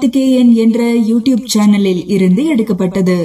சிவகார்த்திகேயன் என்ற யூடியூப் சேனலில் இருந்து எடுக்கப்பட்டது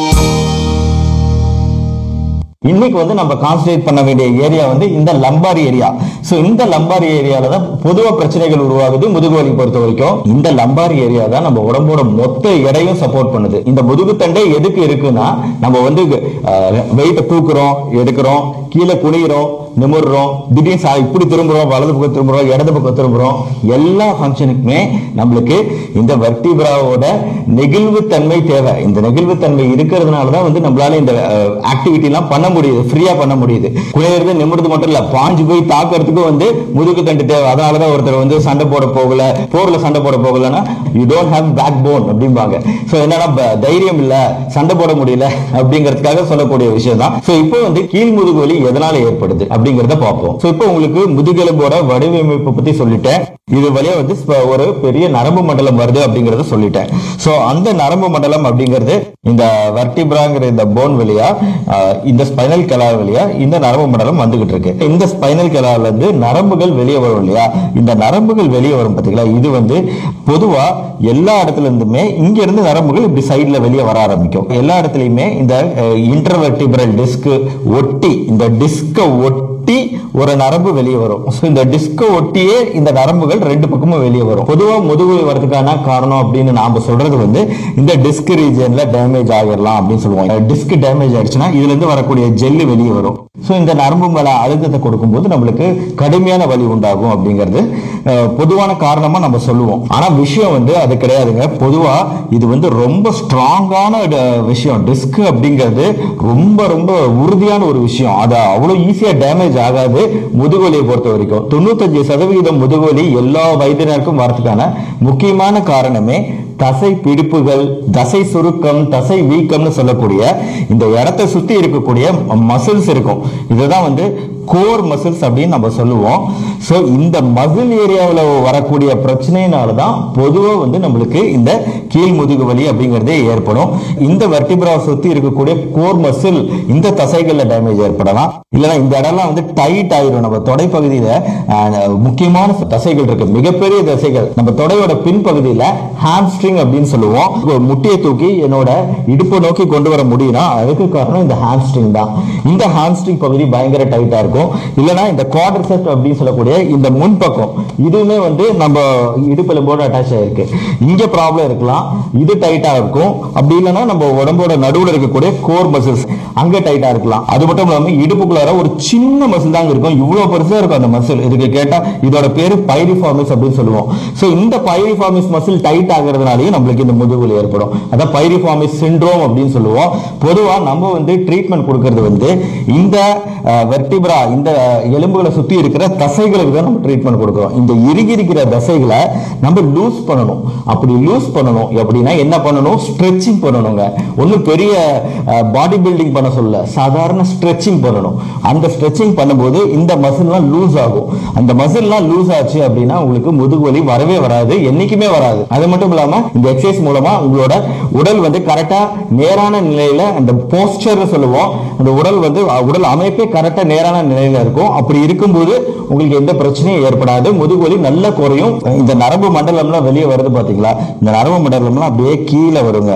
இன்னைக்கு வந்து நம்ம கான்சன்ட்ரேட் பண்ண வேண்டிய ஏரியா வந்து இந்த லம்பார் ஏரியா சோ இந்த லம்பார் ஏரியால தான் பொதுவா பிரச்சனைகள் உருவாகுது முதுகு வலி பொறுத்த வரைக்கும் இந்த லம்பார் ஏரியா தான் நம்ம உடம்போட மொத்த எடையும் சப்போர்ட் பண்ணுது இந்த முதுகுத்தண்டை எதுக்கு இருக்குன்னா நம்ம வந்து வெயிட்ட தூக்குறோம் எடுக்கிறோம் கீழே குனிகிறோம் நிமிர்றோம் திடீர்னு சா- இப்படி திரும்புறோம் வலது பக்கம் திரும்புறோம் இடது பக்கம் திரும்புறோம் எல்லா ஃபங்க்ஷனுக்குமே நம்மளுக்கு இந்த வெர்டிபிராவோட நெகிழ்வுத்தன்மை தேவை இந்த நெகிழ்வுத்தன்மை இருக்கிறதுனால தான் வந்து நம்மளால இந்த ஆக்டிவிட்டி எல்லாம் பண்ண முடியுது ஃப்ரீயா பண்ண முடியுது குழையிறது நிமிர்றது மட்டும் இல்ல பாஞ்சு போய் தாக்குறதுக்கு வந்து முதுகு தண்டு தேவை அதனாலதான் ஒருத்தர் வந்து சண்டை போட போகல போர்ல சண்டை போட போகலன்னா you don't have backbone அப்படிம்பாங்க சோ என்னன்னா ப- தைரியம் இல்ல சண்டை போட முடியல அப்படிங்கிறதுக்காக சொல்லக்கூடிய விஷயம் தான் சோ இப்போ வந்து கீழ் முதுகு வலி எதனால ஏற்படுது அப்படிங்கறத பார்ப்போம் சோ இப்போ உங்களுக்கு முதுகெலும்போட வடிவமைப்பை பத்தி சொல்லிட்டேன் இது வழியா வந்து ஸ்ப- ஒரு பெரிய நரம்பு மண்டலம் வருது அப்படிங்கறத சொல்லிட்டேன் சோ அந்த நரம்பு மண்டலம் அப்படிங்கிறது இந்த வர்டிபிராங்கிற இந்த போன் வழியா ஆஹ், இந்த ஸ்பைனல் கலா வழியா இந்த நரம்பு மண்டலம் வந்துகிட்டு இருக்கு இந்த ஸ்பைனல் கலால இருந்து நரம்புகள் வெளியே வரும் இல்லையா இந்த நரம்புகள் வெளியே வரும் பாத்தீங்களா இது வந்து பொதுவா எல்லா இடத்துல இருந்துமே இங்க இருந்து நரம்புகள் இப்படி சைடுல வெளியே வர ஆரம்பிக்கும் எல்லா இடத்துலயுமே இந்த இன்டர்வெர்டிபிரல் டிஸ்க் ஒட்டி இந்த டிஸ்க ஒட்டி ஒரு நரம்பு வெளியே வரும் So, இந்த டிஸ்க ஒட்டியே இந்த நரம்புகள் ரெண்டு பக்கமும் வெளியே வரும் பொதுவா முதுகு வரதுக்கான காரணம் அப்படின்னு நாம சொல்றது வந்து இந்த டிஸ்க் ரீஜன்ல டேமேஜ் ஆகிடலாம் அப்படின்னு சொல்லுவோம் டிஸ்க் டேமேஜ் ஆயிடுச்சுன்னா இதுல இருந்து வரக்கூடிய ஜெல்லு வெளியே வரும் சோ இந்த நரம்பு மேல அழுத்தத்தை கொடுக்கும்போது நம்மளுக்கு கடுமையான வலி உண்டாகும் அப்படிங்கிறது அஹ், பொதுவான காரணமா நம்ம சொல்லுவோம் ஆனா விஷயம் வந்து அது கிடையாதுங்க பொதுவா இது வந்து ரொம்ப ஸ்ட்ராங்கான விஷயம் டிஸ்க் அப்படிங்கிறது ரொம்ப ரொம்ப உறுதியான ஒரு விஷயம் அது அவ்வளவு ஈஸியா டேமேஜ் ஆகாது முதுகுவலியை பொறுத்த வரைக்கும் தொண்ணூத்தஞ்சு சதவிகிதம் முதுகுவலி எல்லா வயதினருக்கும் வரதுக்கான முக்கியமான காரணமே தசை பிடிப்புகள் தசை சுருக்கம் தசை வீக்கம்னு சொல்லக்கூடிய இந்த இடத்தை சுத்தி இருக்கக்கூடிய மசில்ஸ் இருக்கும் இதுதான் வந்து கோர் மசில்ஸ் அப்படின்னு நம்ம சொல்லுவோம் சோ இந்த மசில் ஏரியாவில் வரக்கூடிய பிரச்சனையினால தான் பொதுவாக வந்து நம்மளுக்கு இந்த கீழ் முதுகு வலி அப்படிங்கிறதே ஏற்படும் இந்த வெர்டிபிராவை சுத்தி இருக்கக்கூடிய கோர் மசில் இந்த தசைகள்ல டேமேஜ் ஏற்படலாம் இல்லைன்னா இந்த இடம்லாம் வந்து டைட் ஆயிரும் நம்ம தொடை பகுதியில அஹ், முக்கியமான தசைகள் இருக்கு மிகப்பெரிய தசைகள் நம்ம தொடையோட பின்பகுதியில ஹாம்ஸ்ட்ரிங் அப்படின்னு சொல்லுவோம் ஒரு முட்டியை தூக்கி என்னோட இடுப்பை நோக்கி கொண்டு வர முடியும்னா அதுக்கு காரணம் இந்த ஹாம்ஸ்ட்ரிங் தான் இந்த ஹாம்ஸ்ட்ரிங் பகுதி பயங்கர டைட்டா இருக்கும் இல்லைன்னா இந்த குவாட்ரிசெப்ட் அப்படின்னு சொல்லக்கூடிய இந்த முன்பக்கம் இதுவுமே வந்து நம்ம இடுப்பெலும்போட அட்டாச் ஆயிருக்கு இங்க ப்ராப்ளம் இருக்கலாம் இது டைட்டா இருக்கும் அப்படி இல்லைன்னா நம்ம உடம்போட நடுவுல இருக்கக்கூடிய கோர் மசில்ஸ் அங்க டைட்டா இருக்கலாம் அது மட்டும் இல்லாம இடுப்புக்குள்ளார ஒரு சின்ன மசில் தாங்க இருக்கும் இவ்வளவு பெருசா இருக்கும் அந்த மசில் இதுக்கு கேட்டா இதோட பேரு பைரிஃபார்மிஸ் அப்படின்னு சொல்லுவோம் சோ இந்த பைரிஃபார்மிஸ் மசில் டைட் ஆகுறதுனாலயும் நம்மளுக்கு இந்த முதுகுவலி ஏற்படும் அதான் பைரிஃபார்மிஸ் சிண்ட்ரோம் அப்படின்னு சொல்லுவோம் பொதுவா நம்ம வந்து ட்ரீட்மெண்ட் கொடுக்கறது வந்து இந்த வெர்டிபிரா இந்த எலும்புகளை சுத்தி இருக்கிற தசைகளுக்கு தான் நம்ம ட்ரீட்மெண்ட் கொடுக்குறோம் இந்த இறுகி இருக்கிற தசைகளை நம்ம லூஸ் பண்ணணும் அப்படி லூஸ் பண்ணணும் அப்படின்னா என்ன பண்ணணும் ஸ்ட்ரெச்சிங் பண்ணணுங்க ஒன்றும் பெரிய பாடி பில்டிங் பண்ண சொல்ல சாதாரண ஸ்ட்ரெச்சிங் பண்ணணும் அந்த ஸ்ட்ரெச்சிங் பண்ணும்போது இந்த மசில்லாம் லூஸ் ஆகும் அந்த மசில்லாம் லூஸ் ஆச்சு அப்படின்னா உங்களுக்கு முதுகுவலி வரவே வராது என்னைக்குமே வராது அது மட்டும் இல்லாம இந்த எக்ஸசைஸ் மூலமா உங்களோட உடல் வந்து கரெக்டா நேரான நிலையில அந்த போஸ்டர் சொல்லுவோம் அந்த உடல் வந்து அஹ், உடல் அமைப்பே கரெக்டா நேரான நிலையில இருக்கும் அப்படி இருக்கும்போது உங்களுக்கு எந்த பிரச்சனையும் ஏற்படாது முதுகுவலி நல்லா குறையும் இந்த நரம்பு மண்டலம்லாம் வெளியே வருது பாத்தீங்களா இந்த நரம்பு மண்டலம்லாம் அப்படியே கீழே வருங்க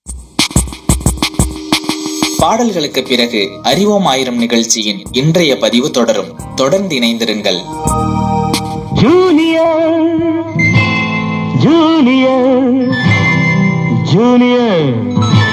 பாடல்களுக்கு பிறகு அறிவோம் ஆயிரம் நிகழ்ச்சியின் இன்றைய பதிவு தொடரும் தொடர்ந்து இணைந்திருங்கள் ஜூனியர் ஜூனியர் ஜூனியர்